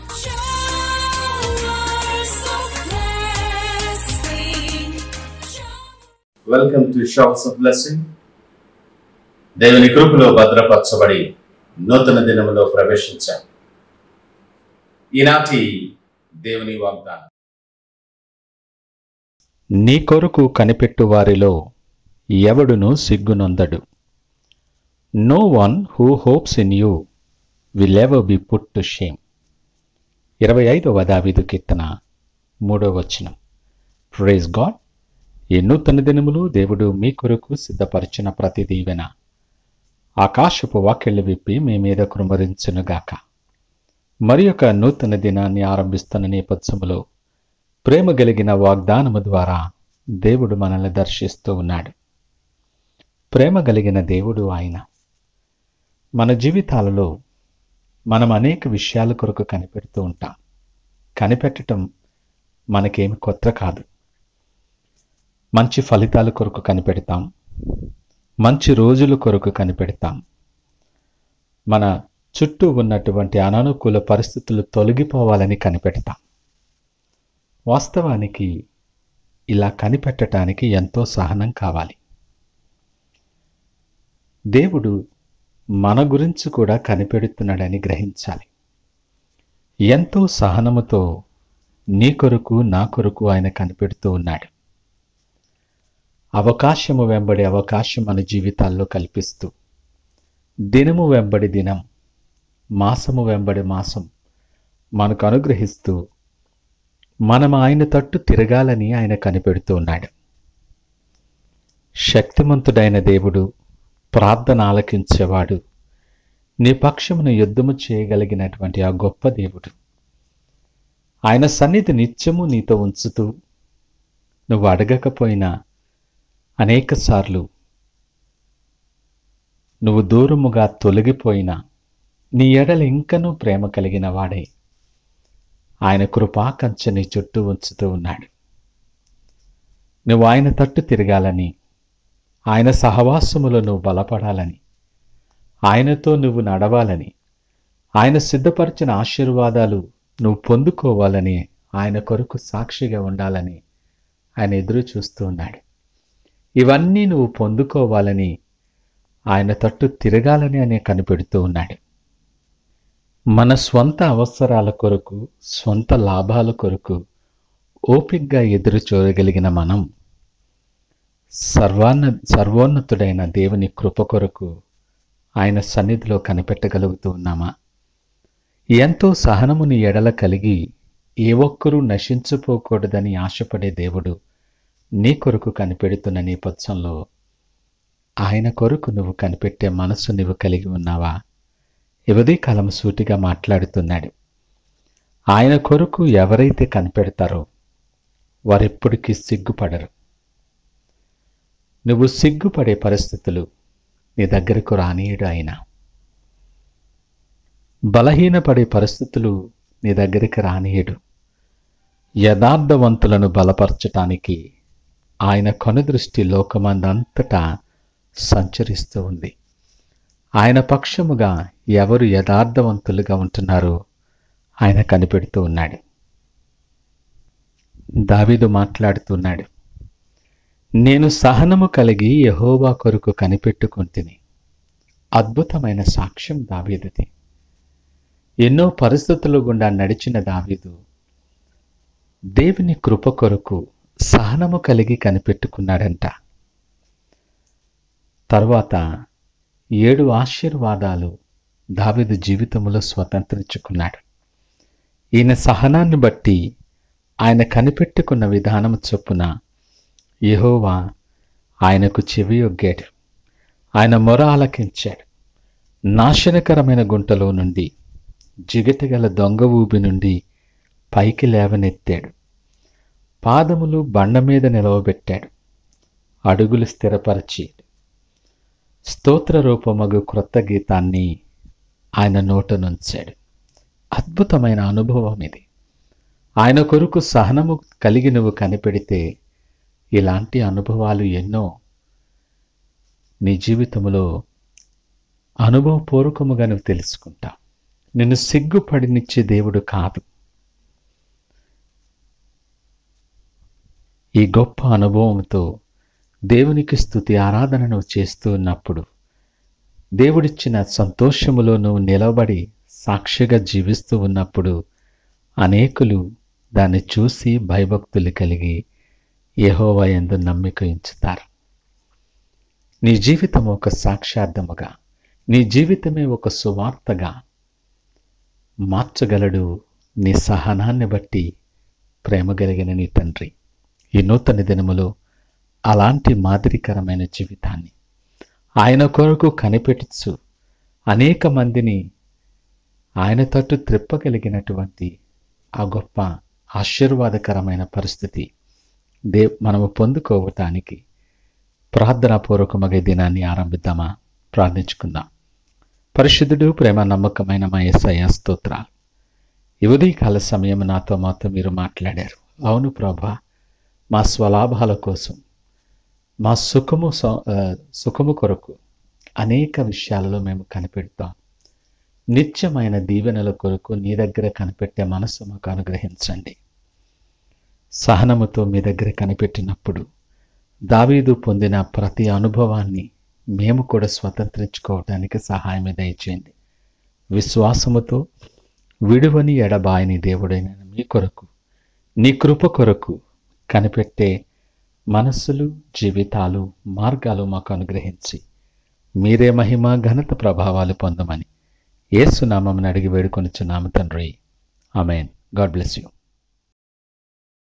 Showers of blessing. Welcome to showers of blessing దేవుని కృపలో భద్రపరచబడి నూతన దినములో ప్రవేశించాం ఈనాటి దేవుని వాగ్దానం నీ కొరకు కనిపెట్టు వారిలో ఎవడును సిగ్గునొందడు no one who hopes in you will ever be put to shame ఇరవై ఐదవ దావీదు కీర్తన మూడవ వచనం ప్రైజ్ గాడ్ ఈ నూతన దినములు దేవుడు మీ కొరకు సిద్ధపరిచిన ప్రతి దీవెన ఆకాశపు వాక్యలు విప్పి మీ మీద కృమరించునుగాక మరి ఒక నూతన దినాన్ని ఆరంభిస్తున్న నేపథ్యములో ప్రేమ కలిగిన వాగ్దానము ద్వారా దేవుడు మనల్ని దర్శిస్తూ ఉన్నాడు ప్రేమ కలిగిన దేవుడు ఆయన మన జీవితాలలో మనం అనేక విషయాల కొరకు కనిపెడుతూ ఉంటాం కనిపెట్టడం మనకేమి కొత్త కాదు మంచి ఫలితాల కొరకు కనిపెడతాం మంచి రోజుల కొరకు కనిపెడతాం మన చుట్టూ ఉన్నటువంటి అనానుకూల పరిస్థితులు తొలగిపోవాలని కనిపెడతాం వాస్తవానికి ఇలా కనిపెట్టడానికి ఎంతో సహనం కావాలి దేవుడు మన గురించి కూడా కనిపెడుతున్నాడని గ్రహించాలి ఎంతో సహనముతో నీ కొరకు నా కొరకు ఆయన కనిపెడుతూ ఉన్నాడు అవకాశము వెంబడి అవకాశం మన జీవితాల్లో కల్పిస్తూ దినము వెంబడి దినం మాసము వెంబడి మాసం మనకు అనుగ్రహిస్తూ మనం ఆయన తట్టు తిరగాలని ఆయన కనిపెడుతూ ఉన్నాడు శక్తిమంతుడైన దేవుడు ప్రార్థన ఆలకించేవాడు నీ పక్షమును యుద్ధము చేయగలిగినటువంటి ఆ గొప్ప దేవుడు ఆయన సన్నిధి నిత్యము నీతో ఉంచుతూ నువ్వు అడగకపోయినా అనేక సార్లు నువ్వు దూరముగా తొలగిపోయినా నీ ఎడల ఇంకనూ ప్రేమ కలిగిన వాడే ఆయన కృపా కంచె నీ చుట్టూ ఉంచుతూ ఉన్నాడు నువ్వు ఆయన తట్టు తిరగాలని ఆయన సహవాసములో నువ్వు బలపడాలని ఆయనతో నువ్వు నడవాలని ఆయన సిద్ధపరిచిన ఆశీర్వాదాలు నువ్వు పొందుకోవాలని ఆయన కొరకు సాక్షిగా ఉండాలని ఆయన ఎదురు చూస్తూ ఉన్నాడు ఇవన్నీ నువ్వు పొందుకోవాలని ఆయన తట్టు తిరగాలని ఆయన కనిపెడుతూ ఉన్నాడు మన స్వంత అవసరాల కొరకు స్వంత లాభాల కొరకు ఓపిగ్గా ఎదురు చూడగలిగిన మనం సర్వాన్న సర్వోన్నతుడైన దేవుని కృప కొరకు ఆయన సన్నిధిలో కనిపెట్టగలుగుతూ ఉన్నామా ఎంతో సహనముని ఎడల కలిగి ఏ ఒక్కరూ నశించిపోకూడదని ఆశపడే దేవుడు నీ కొరకు కనిపెడుతున్న నేపథ్యంలో ఆయన కొరకు నువ్వు కనిపెట్టే మనసు నువ్వు కలిగి ఉన్నావా యువదీ కాలం సూటిగా మాట్లాడుతున్నాడు ఆయన కొరకు ఎవరైతే కనిపెడతారో వారెప్పటికీ సిగ్గుపడరు నువ్వు సిగ్గుపడే పరిస్థితులు నీ దగ్గరకు రానీయుడు ఆయన బలహీనపడే పరిస్థితులు నీ దగ్గరికి రానీయుడు యథార్థవంతులను బలపరచటానికి ఆయన కనుదృష్టి లోకమందంతటా సంచరిస్తూ ఉంది ఆయన పక్షముగా ఎవరు యథార్థవంతులుగా ఉంటున్నారో ఆయన కనిపెడుతూ ఉన్నాడు దావీదు మాట్లాడుతున్నాడు నేను సహనము కలిగి యహోవా కొరకు కనిపెట్టుకుంటుని అద్భుతమైన సాక్ష్యం దావీదుది ఎన్నో పరిస్థితుల గుండా నడిచిన దావీదు దేవుని కృప కొరకు సహనము కలిగి కనిపెట్టుకున్నాడంట తర్వాత ఏడు ఆశీర్వాదాలు దావీదు జీవితంలో స్వతంత్రించుకున్నాడు ఈయన సహనాన్ని బట్టి ఆయన కనిపెట్టుకున్న విధానం చొప్పున యెహోవా ఆయనకు చెవి ఒగ్గాడు ఆయన మొర ఆలకించాడు నాశనకరమైన గుంటలో నుండి జిగటగల దొంగ ఊబి నుండి పైకి లేవనెత్తాడు పాదములు బండ మీద నిలవబెట్టాడు అడుగులు స్థిరపరిచి స్తోత్ర రూపమగు క్రొత్త గీతాన్ని ఆయన నోట నుంచాడు అద్భుతమైన అనుభవం ఇది ఆయన కొరకు సహనము కలిగి నువ్వు కనిపెడితే ఇలాంటి అనుభవాలు ఎన్నో నీ జీవితంలో అనుభవపూర్వకముగా నువ్వు తెలుసుకుంటావు నిన్ను సిగ్గుపడినిచ్చే దేవుడు కాదు ఈ గొప్ప అనుభవంతో దేవునికి స్థుతి ఆరాధనను చేస్తూ ఉన్నప్పుడు దేవుడిచ్చిన సంతోషములో నువ్వు నిలబడి సాక్షిగా జీవిస్తూ ఉన్నప్పుడు అనేకులు దాన్ని చూసి భయభక్తులు కలిగి యెహోవా యందు నమ్మిక ఉంచుతారు నీ జీవితం ఒక సాక్షార్థముగా నీ జీవితమే ఒక సువార్తగా మార్చగలడు నీ సహనాన్ని బట్టి ప్రేమ కలిగిన నీ తండ్రి ఈ నూతన దినములో అలాంటి మాదిరికరమైన జీవితాన్ని ఆయన కొరకు కనిపెట్టచ్చు అనేక మందిని ఆయన తట్టు త్రిప్పగలిగినటువంటి ఆ గొప్ప ఆశీర్వాదకరమైన పరిస్థితి దే మనము పొందుకోవటానికి ప్రార్థనాపూర్వకమగ ఈ దినాన్ని ఆరంభిద్దామా ప్రార్థించుకుందాం పరిశుద్ధుడు ప్రేమ నమ్మకమైన మా ఎస్ఐ స్తోత్రాలు ఈ ఉదయకాల సమయం నాతో మాతో మీరు మాట్లాడారు అవును ప్రభా మా స్వలాభాల కోసం మా సుఖము స- ఆ, సుఖము కొరకు అనేక విషయాలలో మేము కనిపెడతాం నిత్యమైన దీవెనల కొరకు నీ దగ్గర కనిపెట్టే మనసు మాకు అనుగ్రహించండి సహనముతో మీ దగ్గర కనిపెట్టినప్పుడు దావీదు పొందిన ప్రతి అనుభవాన్ని మేము కూడా స్వతంత్రించుకోవడానికి సహాయం దయచేయండి విశ్వాసముతో విడువని ఎడబాయని దేవుడైన మీ కొరకు నీ కృప కొరకు కనిపెట్టే మనస్సులు జీవితాలు మార్గాలు మాకు అనుగ్రహించి మీరే మహిమ ఘనత ప్రభావాలు పొందమని ఏసునామం అడిగి వేడుకొనిచున్నాము తండ్రి ఆమెన్ గాడ్ బ్లెస్ యూ